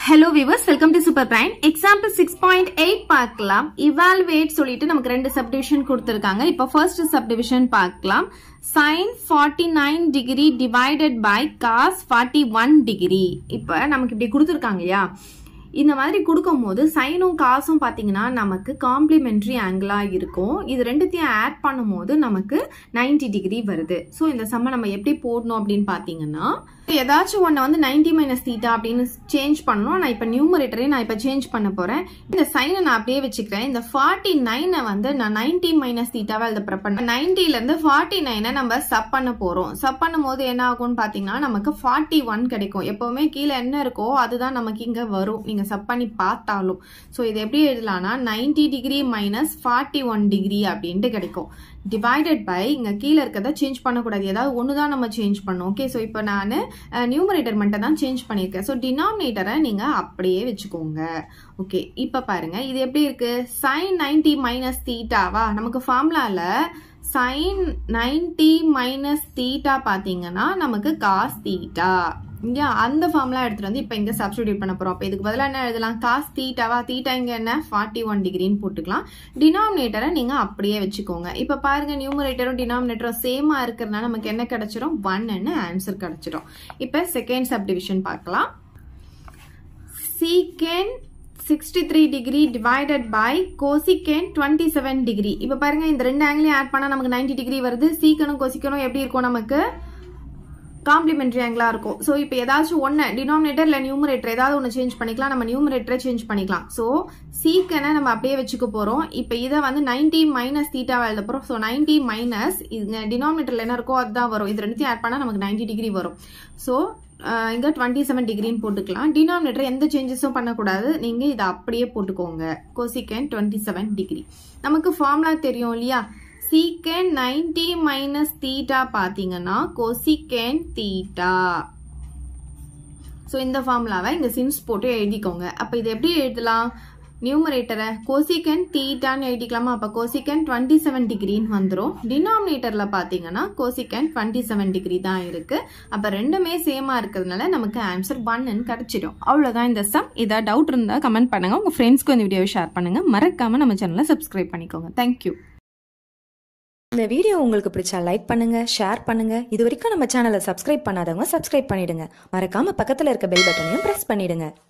hello viewers welcome to super prime example six point eight பார்க்கலாம் evaluate சொல்லிட்டு நமக்கு ரெண்டு சப்டிவிஷன் கொடுத்துருக்காங்க இப்போ ஃபர்ஸ்ட் சப்டிவிஷன் பார்க்கலாம் sine forty nine degree divided by cos forty one degree இப்போ நமக்கு இப்படி கொடுத்துருக்காங்க இல்லையா இந்த மாதிரி கொடுக்கும்போது சைனும் காசும் பார்த்தீங்கன்னா நமக்கு காம்ப்ளிமெண்ட்ரி ஆங்கிளாக இருக்கும் இது ரெண்டுத்தையும் ஆட் பண்ணும்போது நமக்கு 90 டிகிரி வருது ஸோ இந்த சம்ம நம்ம எப்படி போடணும் அப்படின்னு பார்த்தீங்கன்னா ஏதாச்சும் ஒன்று வந்து 90 மைனஸ் தீட்டா அப்படின்னு சேஞ்ச் பண்ணணும் நான் இப்போ நியூமரேட்டரே நான் இப்போ சேஞ்ச் பண்ண போகிறேன் இந்த சைனை நான் அப்படியே வச்சுக்கிறேன் இந்த ஃபார்ட்டி நைனை வந்து நான் 90 மைனஸ் தீட்டாவை எழுத ப்ரெப் பண்ணேன் நைன்டிலேருந்து ஃபார்ட்டி நைனை நம்ம சப் பண்ண போகிறோம் சப் பண்ணும்போது என்ன ஆகும்னு பார்த்தீங்கன்னா நமக்கு ஃபார்ட்டி ஒன் கிடைக்கும் எப்போவுமே கீழே என்ன இருக்கோ அதுதான் நமக்கு இங்கே வரும் நீங்கள் சப் பண்ணி பார்த்தாலும் ஸோ இது எப்படி எழுதலாம்னா 90 degree minus forty one degree அப்படின்ட்டு கிடைக்கும் டிவைடட் பை இங்கே கீழே இருக்கிறத சேஞ்ச் பண்ணக்கூடாது ஏதாவது ஒன்று தான் நம்ம சேஞ்ச் பண்ணோம் ஓகே ஸோ இப்போ நான் நியூமரேட்டர் மட்டும் தான் சேஞ்ச் பண்ணியிருக்கேன் ஸோ டினாமினேட்டரை நீங்கள் அப்படியே வச்சுக்கோங்க ஓகே இப்போ பாருங்க இது எப்படி இருக்கு சைன் நைன்டி மைனஸ் தீட்டாவா நமக்கு ஃபார்முலால சைன் நைன்டி மைனஸ் தீட்டா பார்த்தீங்கன்னா நமக்கு காஸ் தீட்டா இங்கே அந்த ஃபார்முலா எடுத்துட்டு வந்து இப்போ இங்கே சப்ஸ்டியூட் பண்ண போகிறோம் அப்போ இதுக்கு பதிலாக என்ன எழுதலாம் காஸ் தீட்டாவா தீட்டா இங்கே என்ன ஃபார்ட்டி ஒன் டிகிரின்னு போட்டுக்கலாம் டினாமினேட்டரை நீங்கள் அப்படியே வச்சுக்கோங்க இப்போ பாருங்க நியூமரேட்டரும் டினாமினேட்டரும் சேமாக இருக்கிறதுனால நமக்கு என்ன கிடைச்சிரும் ஒன்னு ஆன்சர் கிடைச்சிரும் இப்போ செகண்ட் சப்டிவிஷன் பார்க்கலாம் secant sixty three degree divided by cosecant twenty seven degree இப்போ பாருங்க இந்த ரெண்டு ஆங்கிளையும் ஆட் பண்ணால் நமக்கு நைன்டி டிகிரி வருது சீக்கனும் கோசிக்கனும் எப்படி இருக்கும் நமக்கு காம்ப்ளிமெண்ட்ரி ஆங்கிளாக இருக்கும் ஸோ இப்போ ஏதாச்சும் ஒன்று டினாமினேட்டர் இல்லை நியூமரேட்டர் ஏதாவது ஒன்று சேஞ்ச் பண்ணிக்கலாம் நம்ம நியூமரேட்டரை சேஞ்ச் பண்ணிக்கலாம் ஸோ சீக்கனை நம்ம அப்படியே வச்சுக்க போகிறோம் இப்போ இதை வந்து நைன்டி மைனஸ் தீட்டாவை எழுத போகிறோம் ஸோ நைன்டி மைனஸ் இது டினாமினேட்டரில் என்ன இருக்கோ அதுதான் வரும் இது ரெண்டுத்தையும் ஆட் பண்ணால் நமக்கு நைன்டி டிகிரி வரும் ஸோ இங்கே டுவெண்ட்டி செவன் டிகிரின்னு போட்டுக்கலாம் டினாமினேட்டர் எந்த சேஞ்சஸும் பண்ணக்கூடாது நீங்கள் இதை அப்படியே போட்டுக்கோங்க கோசிகன் டுவெண்ட்டி செவன் டிகிரி நமக்கு ஃபார்முலா தெரியும் இல்லையா சீக்கன் நைன்டி மைனஸ் தீட்டா பார்த்தீங்கன்னா கொசிகேன் தீட்டா ஸோ இந்த ஃபார்முலாவை இங்கே சின்ஸ் போட்டு எழுதிக்கோங்க அப்போ இது எப்படி எழுதலாம் நியூமரேட்டரை கோசிகன் தீட்டான்னு எழுதிக்கலாமா அப்போ கோசிகன் டுவெண்ட்டி செவன் டிகிரின்னு வந்துடும் டினாமினேட்டரில் பார்த்தீங்கன்னா கோசிகன் டுவெண்ட்டி செவன் டிகிரி தான் இருக்குது அப்போ ரெண்டுமே சேமாக இருக்கிறதுனால நமக்கு ஆன்சர் ஒன்னு கிடச்சிடும் அவ்வளோதான் இந்த சம் ஏதாவது டவுட் இருந்தால் கமெண்ட் பண்ணுங்கள் உங்கள் ஃப்ரெண்ட்ஸ்க்கு இந்த வீடியோவை ஷேர் பண்ணுங்கள் மறக்காமல் நம்ம சேனலை சப்ஸ்கிரைப் பண்ணிக்கோங்க தேங்க்யூ இந்த வீடியோ உங்களுக்கு பிடிச்சா லைக் பண்ணுங்க ஷேர் பண்ணுங்க இது வரைக்கும் நம்ம சேனலை சப்ஸ்கிரைப் பண்ணாதவங்க சப்ஸ்கிரைப் பண்ணிடுங்க மறக்காம பக்கத்துல இருக்க பெல் பட்டனையும் பிரஸ் பண்ணிடுங்க